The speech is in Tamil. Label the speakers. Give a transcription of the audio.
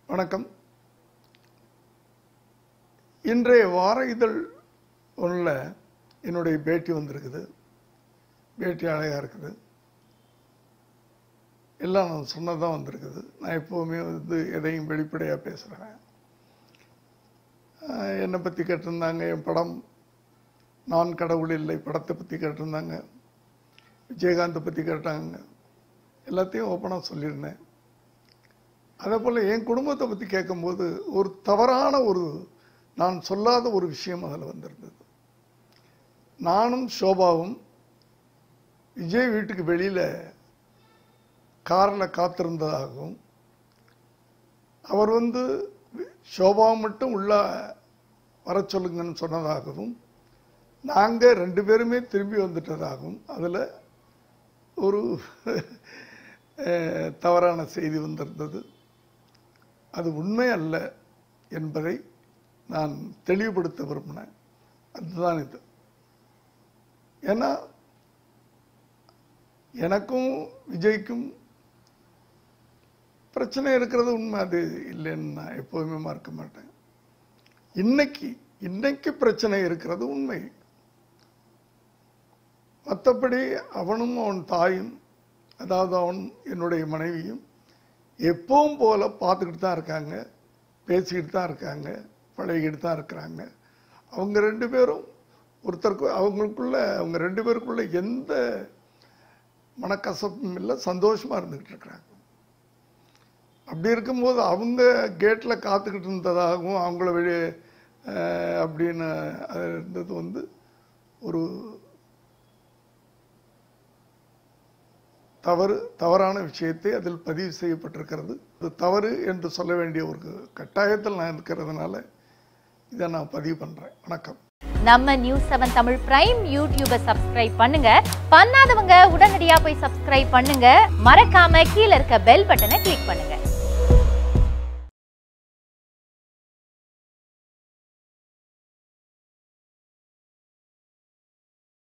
Speaker 1: வணக்கம் இன்றைய வார இதழ் ஒன்றில் என்னுடைய பேட்டி வந்திருக்குது பேட்டி அழகாக இருக்குது எல்லாம் நான் சொன்னதான் வந்திருக்குது நான் எப்போவுமே வந்து எதையும் வெளிப்படையாக பேசுகிறேன் என்னை பற்றி கேட்டிருந்தாங்க என் படம் நான் கடவுள் இல்லை படத்தை பற்றி கேட்டிருந்தாங்க விஜயகாந்தை பற்றி கேட்டாங்க எல்லாத்தையும் ஓப்பனாக சொல்லியிருந்தேன் அதே போல் என் குடும்பத்தை பற்றி கேட்கும்போது ஒரு தவறான ஒரு நான் சொல்லாத ஒரு விஷயம் அதில் வந்திருந்தது நானும் சோபாவும் விஜய் வீட்டுக்கு வெளியில் காரில் காத்திருந்ததாகவும் அவர் வந்து சோபா மட்டும் உள்ள வர சொல்லுங்கன்னு சொன்னதாகவும் நாங்கள் ரெண்டு பேருமே திரும்பி வந்துட்டதாகவும் அதில் ஒரு அஹ், தவறான செய்தி வந்திருந்தது அது உண்மை அல்ல என்பதை நான் தெளிவுபடுத்த விரும்பினேன் அதுதான் இது ஏன்னா எனக்கும் விஜய்க்கும் பிரச்சனை இருக்கிறது உண்மை அது இல்லைன்னு நான் எப்போதுமே மறக்க மாட்டேன் இன்னைக்கு இன்னைக்கு பிரச்சனை இருக்கிறது உண்மை மற்றபடி அவனும் அவன் தாயும் அதாவது அவன் என்னுடைய மனைவியும் எப்பவும் போல பார்த்துக்கிட்டு தான் இருக்காங்க பேசிக்கிட்டு தான் இருக்காங்க பழகிக்கிட்டு தான் இருக்கிறாங்க அவங்க ரெண்டு பேரும் ஒருத்தருக்கு அவங்களுக்குள்ள அவங்க ரெண்டு பேருக்குள்ள எந்த மனக்கசப்பும் இல்லை சந்தோஷமா இருந்துகிட்டு இருக்கிறாங்க அப்படி இருக்கும்போது அவங்க கேட்டில் காத்துக்கிட்டு இருந்ததாகவும் அவங்கள வெளி அஹ், அப்படின்னு அது இருந்தது வந்து ஒரு தவறு தவறான விஷயத்தை அதில் பதிவு செய்யப்பட்டிருக்கிறது அது தவறு என்று சொல்ல வேண்டிய ஒரு கட்டாயத்தில் நான் இருக்கிறதுனால இதை நான் பதிவு பண்ணுறேன் வணக்கம்
Speaker 2: நம்ம நியூஸ் செவன் தமிழ் பிரைம் யூடியூபை சப்ஸ்கிரைப் பண்ணுங்க பண்ணாதவங்க உடனடியா போய் சப்ஸ்கிரைப் பண்ணுங்க மறக்காம கீழ இருக்க பெல் பட்டனை கிளிக் பண்ணுங்க